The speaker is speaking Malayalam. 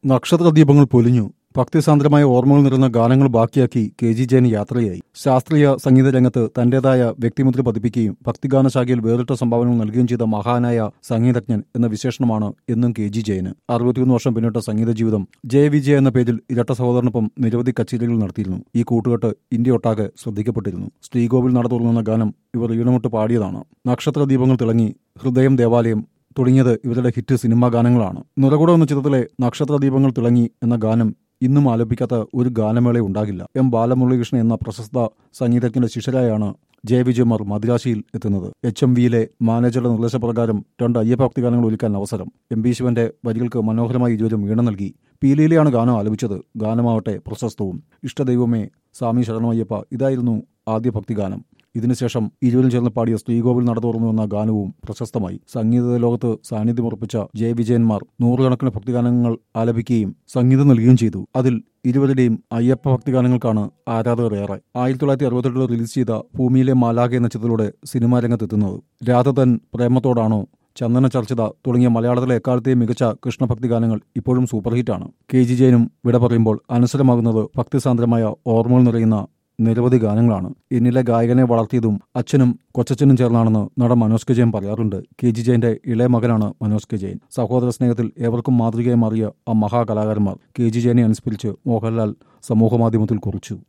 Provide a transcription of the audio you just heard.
നക്ഷത്രദീപങ്ങൾ പൊലിഞ്ഞു ഭക്തിസാന്ദ്രമായ ഓർമ്മകൾ നിറഞ്ഞ ഗാനങ്ങൾ ബാക്കിയാക്കി കെ ജി ജയൻ യാത്രയായി ശാസ്ത്രീയ സംഗീത രംഗത്ത് തന്റേതായ വ്യക്തിമുദ്ര പതിപ്പിക്കുകയും ഭക്തിഗാന ശാഖയിൽ വേറിട്ട സംഭാവനകൾ നൽകുകയും ചെയ്ത മഹാനായ സംഗീതജ്ഞൻ എന്ന വിശേഷണമാണ് എന്നും കെ ജി ജയന് അറുപത്തിയൊന്ന് വർഷം പിന്നിട്ട സംഗീത ജീവിതം ജയ വിജയ എന്ന പേരിൽ ഇരട്ട സഹോദരനൊപ്പം നിരവധി കച്ചേരികൾ നടത്തിയിരുന്നു ഈ കൂട്ടുകെട്ട് ഇന്ത്യ ഒട്ടാകെ ശ്രദ്ധിക്കപ്പെട്ടിരുന്നു ശ്രീകോവിൽ നട തുറന്നുന്ന ഗാനം ഇവർ ഈണമിട്ട് പാടിയതാണ് നക്ഷത്ര ദീപങ്ങൾ തിളങ്ങി ഹൃദയം ദേവാലയം തുടങ്ങിയത് ഇവരുടെ ഹിറ്റ് സിനിമാ ഗാനങ്ങളാണ് നിറകുട എന്ന ചിത്രത്തിലെ നക്ഷത്ര ദീപങ്ങൾ തിളങ്ങി എന്ന ഗാനം ഇന്നും ആലപിക്കാത്ത ഒരു ഗാനമേള ഉണ്ടാകില്ല എം ബാലമുരളികൃഷ്ണൻ എന്ന പ്രശസ്ത സംഗീതജ്ഞന്റെ ശിഷ്യരായാണ് ജയവിജയമാർ മദിരാശിയിൽ എത്തുന്നത് എച്ച് എം വിയിലെ മാനേജറുടെ നിർദ്ദേശപ്രകാരം രണ്ട് അയ്യഭക്തി ഗാനങ്ങൾ ഒരുക്കാൻ അവസരം എം ബി ശിവന്റെ വരികൾക്ക് മനോഹരമായി ഇരുവരും ഈണം നൽകി പീലിയിലെയാണ് ഗാനം ആലപിച്ചത് ഗാനമാവട്ടെ പ്രശസ്തവും ഇഷ്ടദൈവമേ സ്വാമി ശരണമയ്യപ്പ ഇതായിരുന്നു ആദ്യ ഭക്തിഗാനം ഇതിനുശേഷം ഇരുവരും ചേർന്ന് പാടിയ സ്ത്രീകോവിൽ നട തുറന്നു എന്ന ഗാനവും പ്രശസ്തമായി സംഗീത ലോകത്ത് സാന്നിധ്യമുറപ്പിച്ച ജയ വിജയന്മാർ നൂറുകണക്കിന് ഭക്തിഗാനങ്ങൾ ആലപിക്കുകയും സംഗീതം നൽകുകയും ചെയ്തു അതിൽ ഇരുവരുടെയും അയ്യപ്പ ഭക്തിഗാനങ്ങൾക്കാണ് ആരാധകർ ഏറെ ആയിരത്തി തൊള്ളായിരത്തി അറുപത്തെട്ടിൽ റിലീസ് ചെയ്ത ഭൂമിയിലെ മാലാഖ എന്ന ചിത്രത്തിലൂടെ സിനിമാ രംഗത്തെത്തുന്നത് രാധതൻ പ്രേമത്തോടാണോ ചന്ദന ചർച്ചിത തുടങ്ങിയ മലയാളത്തിലെ എക്കാലത്തെയും മികച്ച കൃഷ്ണഭക്തി ഗാനങ്ങൾ ഇപ്പോഴും സൂപ്പർ ഹിറ്റാണ് കെ ജി ജയനും വിട പറയുമ്പോൾ അനശ്വരമാകുന്നത് ഭക്തിസാന്ദ്രമായ ഓർമ്മകൾ നിറയുന്ന നിരവധി ഗാനങ്ങളാണ് എന്നിലെ ഗായകനെ വളർത്തിയതും അച്ഛനും കൊച്ചച്ഛനും ചേർന്നാണെന്ന് നടൻ മനോജ് കെ ജയൻ പറയാറുണ്ട് കെ ജി ജയന്റെ ഇളയ മകനാണ് മനോജ് കെ ജയൻ സഹോദര സ്നേഹത്തിൽ ഏവർക്കും മാതൃകയായി മാറിയ ആ മഹാകലാകാരന്മാർ കെ ജി ജയനെ അനുസ്മരിച്ച് മോഹൻലാൽ സമൂഹമാധ്യമത്തിൽ കുറിച്ചു